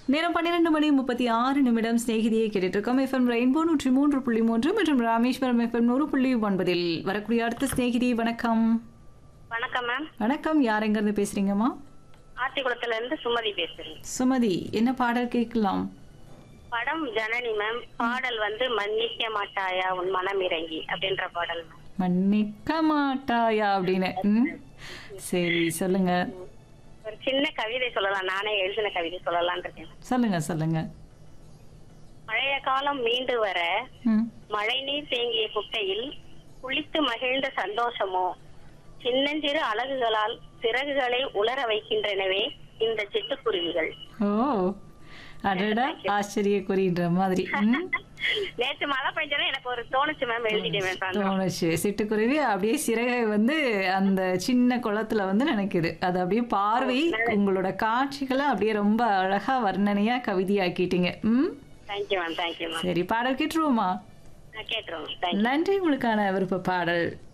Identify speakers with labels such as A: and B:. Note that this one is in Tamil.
A: நேரம் பன்னிரெண்டு மணி முப்பத்தி ஆறு நிமிடம் சிநேகிதியை கேட்டுட்டு இருக்கோம் எஃப்எம் ரெயின்போ நூற்றி மூன்று புள்ளி மூன்று மற்றும் ராமேஸ்வரம் எஃப்எம் நூறு புள்ளி ஒன்பதில் வரக்கூடிய அடுத்த சிநேகிதி வணக்கம்
B: வணக்கம் மேம்
A: வணக்கம் யார் எங்கேருந்து பேசுறீங்கம்மா
B: ஆத்திக்குளத்துல இருந்து சுமதி பேசுறேன்
A: சுமதி என்ன பாடல் கேட்கலாம்
B: படம் ஜனனி மேம் பாடல் வந்து மன்னிக்க மாட்டாயா உன் மனம் இறங்கி அப்படின்ற பாடல் மேம்
A: மன்னிக்க மாட்டாயா அப்படின்னு ம்? சரி சொல்லுங்க
B: ஒரு சின்ன கவிதை சொல்லலாம் நானே எழுதின கவிதை சொல்லலாம்னு இருக்கேன்
A: சொல்லுங்க சொல்லுங்க
B: பழைய காலம் மீண்டு வர
A: ம்
B: மழை நீர் தேங்கிய குட்டையில் குளித்து மகிழ்ந்த சந்தோஷமோ சின்னஞ்சிறு அலகுகளால் சிறகுகளை உலர வைக்கின்றனவே இந்த சிட்டுக்குருவிகள்
A: ஓ அடடா ஆச்சரியக்குறின்ற மாதிரி ம்
B: நேற்று மழை பெஞ்சதும் எனக்கு ஒரு தோணுச்சு மேம் எழுதிட்டேன் மேம் சாயந்தரம்.
A: தோணுச்சு சிட்டுக்குருவி அப்படியே சிறகை வந்து அந்த சின்ன குளத்துல வந்து நினைக்குது அது அப்படியே பார்வை உங்களோட காட்சிகளை அப்படியே ரொம்ப அழகா வர்ணனையா கவிதையாக்கிட்டீங்க ம்
B: தேங்க்யூ மேம் தேங்க்யூ மேம்
A: சரி பாடல் கேட்டுருவோமா
B: நான் கேட்டுருவோம் தேங்க்யூ
A: நன்றி உங்களுக்கான விருப்ப பாடல்